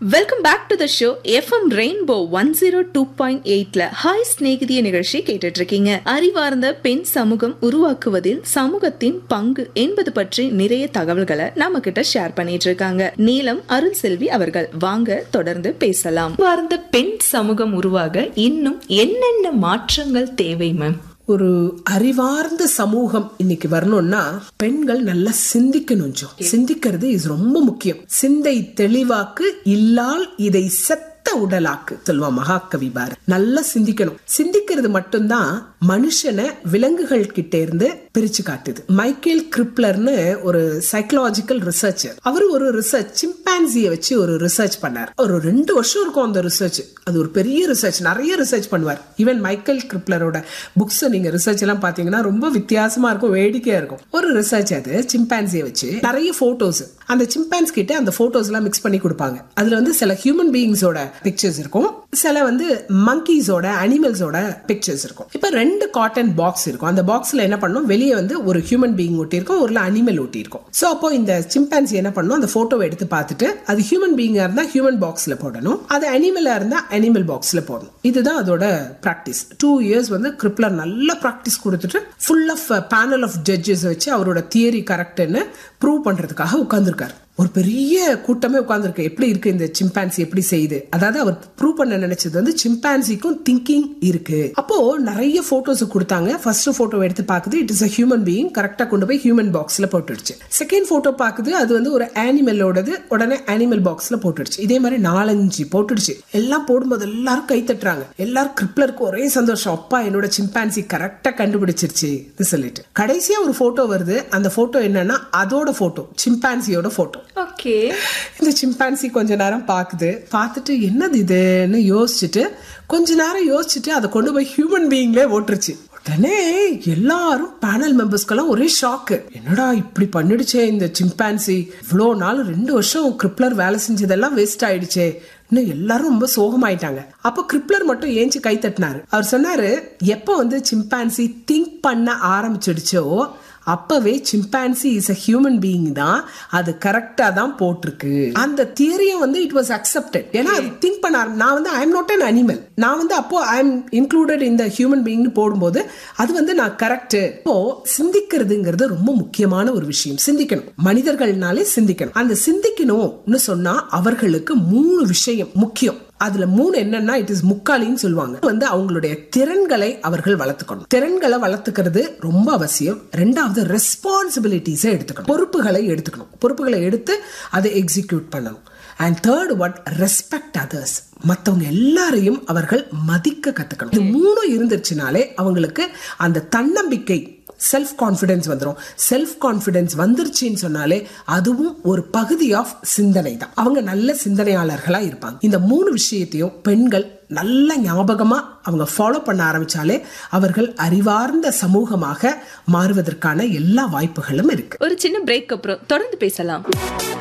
Welcome back to the show FM rainbow one zero two point எயிட்ல hi ஸ்நேகிதிய நிகழ்ச்சி கேட்டுட்டு இருக்கீங்க அறிவார்ந்த பெண் சமூகம் உருவாக்குவதில் சமூகத்தின் பங்கு என்பது பற்றி நிறைய தகவல்களை நம்ம கிட்ட ஷேர் பண்ணிட்டு இருக்காங்க நீலம் அருள் செல்வி அவர்கள் வாங்க தொடர்ந்து பேசலாம் அறிவார்ந்த பெண் சமூகம் உருவாக இன்னும் என்னென்ன மாற்றங்கள் தேவை மேம் ஒரு அறிவார்ந்த சமூகம் இன்னைக்கு வரணும்னா பெண்கள் நல்லா சிந்திக்கணும் ஜோ. சிந்திக்கிறது இஸ் ரொம்ப முக்கியம் சிந்தை தெளிவாக்கு இல்லால் இதை செத்த உடலாக்கு சொல்லுவா மகாகவி பாரத் நல்லா சிந்திக்கணும் சிந்திக்கிறது மட்டும்தான் மனுஷனை விலங்குகள் கிட்ட இருந்து பிரிச்சு காட்டுது மைக்கேல் கிரிப்லர்னு ஒரு சைக்கலாஜிக்கல் ரிசர்ச்சர் அவர் ஒரு ரிசர்ச் சிம்பான்சியை வச்சு ஒரு ரிசர்ச் பண்ணார் ஒரு ரெண்டு வருஷம் இருக்கும் அந்த ரிசர்ச் அது ஒரு பெரிய ரிசர்ச் நிறைய ரிசர்ச் பண்ணுவார் ஈவன் மைக்கேல் கிரிப்லரோட புக்ஸ் நீங்க ரிசர்ச் எல்லாம் பாத்தீங்கன்னா ரொம்ப வித்தியாசமா இருக்கும் வேடிக்கையா இருக்கும் ஒரு ரிசர்ச் அது சிம்பான்சியை வச்சு நிறைய போட்டோஸ் அந்த சிம்பான்ஸ் கிட்ட அந்த போட்டோஸ் எல்லாம் மிக்ஸ் பண்ணி கொடுப்பாங்க அதுல வந்து சில ஹியூமன் பீயிங்ஸோட பிக்சர்ஸ் இருக்கும் சில வந்து மங்கீஸோட அனிமல்ஸோட பிக்சர்ஸ் இருக்கும் இப்ப ரெண்டு காட்டன் பாக்ஸ் இருக்கும் அந்த பாக்ஸ்ல என்ன பண்ணும் வெளியே வந்து ஒரு ஹியூமன் பீயிங் ஒட்டி இருக்கும் ஒரு அனிமல் ஒட்டி இருக்கும் சோ அப்போ இந்த சிம்பான்சி என்ன பண்ணும் அந்த போட்டோவை எடுத்து பார்த்துட்டு அது ஹியூமன் பீயிங்கா இருந்தா ஹியூமன் பாக்ஸ்ல போடணும் அது அனிமலா இருந்தா அனிமல் பாக்ஸ்ல போடணும் இதுதான் அதோட பிராக்டிஸ் டூ இயர்ஸ் வந்து கிரிப்லர் நல்ல பிராக்டிஸ் கொடுத்துட்டு full of panel of judges வச்சு அவரோட தியரி கரெக்ட்னு ப்ரூவ் பண்றதுக்காக உட்கார்ந்துருக்காரு ஒரு பெரிய கூட்டமே உட்கார்ந்துருக்கு எப்படி இருக்கு இந்த சிம்பான்சி எப்படி செய்யுது அதாவது அவர் ப்ரூவ் பண்ண நினைச்சது வந்து சிம்பான்சிக்கும் திங்கிங் இருக்கு அப்போ நிறைய போட்டோஸ் கொடுத்தாங்க ஃபர்ஸ்ட் போட்டோ எடுத்து பாக்குது it is a human being கரெக்டா கொண்டு போய் ஹியூமன் பாக்ஸ்ல போட்டுடுச்சு செகண்ட் போட்டோ பாக்குது அது வந்து ஒரு அனிமலோடது உடனே அனிமல் பாக்ஸ்ல போட்டுடுச்சு இதே மாதிரி நாலஞ்சு போட்டுடுச்சு எல்லாம் போடும்போது எல்லாரும் கை தட்டுறாங்க எல்லாரும் கிரிப்லருக்கு ஒரே சந்தோஷம் அப்பா என்னோட சிம்பான்சி கரெக்டா கண்டுபிடிச்சிருச்சு சொல்லிட்டு கடைசியா ஒரு போட்டோ வருது அந்த போட்டோ என்னன்னா அதோட போட்டோ சிம்பான்சியோட போட்டோ ஓகே இந்த சிம்பான்சி கொஞ்ச நேரம் பாக்குது பார்த்துட்டு என்னது இதுன்னு யோசிச்சுட்டு கொஞ்ச நேரம் யோசிச்சுட்டு அதை கொண்டு போய் ஹியூமன் பீயிங்லே ஓட்டுருச்சு உடனே எல்லாரும் பேனல் மெம்பர்ஸ்க்கெல்லாம் ஒரே ஷாக்கு என்னடா இப்படி பண்ணிடுச்சே இந்த சிம்பான்சி இவ்வளோ நாள் ரெண்டு வருஷம் கிரிப்லர் வேலை செஞ்சதெல்லாம் வேஸ்ட் ஆயிடுச்சே இன்னும் எல்லாரும் ரொம்ப சோகமாயிட்டாங்க அப்போ கிரிப்லர் மட்டும் ஏஞ்சி கை தட்டினாரு அவர் சொன்னாரு எப்போ வந்து சிம்பான்சி திங்க் பண்ண ஆரம்பிச்சிடுச்சோ அப்பவே chimpanzee is a human being தான் அது கரெக்டா தான் போட்டிருக்கு அந்த தியரியும் வந்து இட் வாஸ் அக்செப்டட் ஏன்னா அது திங்க் பண்ண ஆரம்- நான் வந்து I am not an animal நான் வந்து அப்போ ஐ எம் இன்க்ளூடட் இந்த ஹியூமன் பீயிங்னு போடும்போது அது வந்து நான் கரெக்ட் இப்போ சிந்திக்கிறதுங்கிறது ரொம்ப முக்கியமான ஒரு விஷயம் சிந்திக்கணும் மனிதர்கள்னாலே சிந்திக்கணும் அந்த சிந்திக்கணும்னு சொன்னா அவர்களுக்கு மூணு விஷயம் முக்கியம் அதுல மூணு என்னன்னா இட் இஸ் முக்காலின்னு சொல்லுவாங்க வந்து அவங்களுடைய திறன்களை அவர்கள் வளர்த்துக்கணும் திறன்களை வளர்த்துக்கிறது ரொம்ப அவசியம் ரெண்டாவது ரெஸ்பான்சிபிலிட்டிஸை எடுத்துக்கணும் பொறுப்புகளை எடுத்துக்கணும் பொறுப்புகளை எடுத்து அதை எக்ஸிக்யூட் பண்ணணும் and third one respect others மத்தவங்க எல்லாரையும் அவர்கள் மதிக்க கத்துக்கணும் இது மூணும் இருந்துச்சுனாலே அவங்களுக்கு அந்த தன்னம்பிக்கை செல்ஃப் கான்ஃபிடன்ஸ் வந்துடும் செல்ஃப் கான்ஃபிடன்ஸ் வந்துருச்சுன்னு சொன்னாலே அதுவும் ஒரு பகுதி ஆஃப் சிந்தனை தான் அவங்க நல்ல சிந்தனையாளர்களா இருப்பாங்க இந்த மூணு விஷயத்தையும் பெண்கள் நல்ல ஞாபகமா அவங்க ஃபாலோ பண்ண ஆரம்பிச்சாலே அவர்கள் அறிவார்ந்த சமூகமாக மாறுவதற்கான எல்லா வாய்ப்புகளும் இருக்கு ஒரு சின்ன பிரேக் அப்புறம் தொடர்ந்து பேசலாம்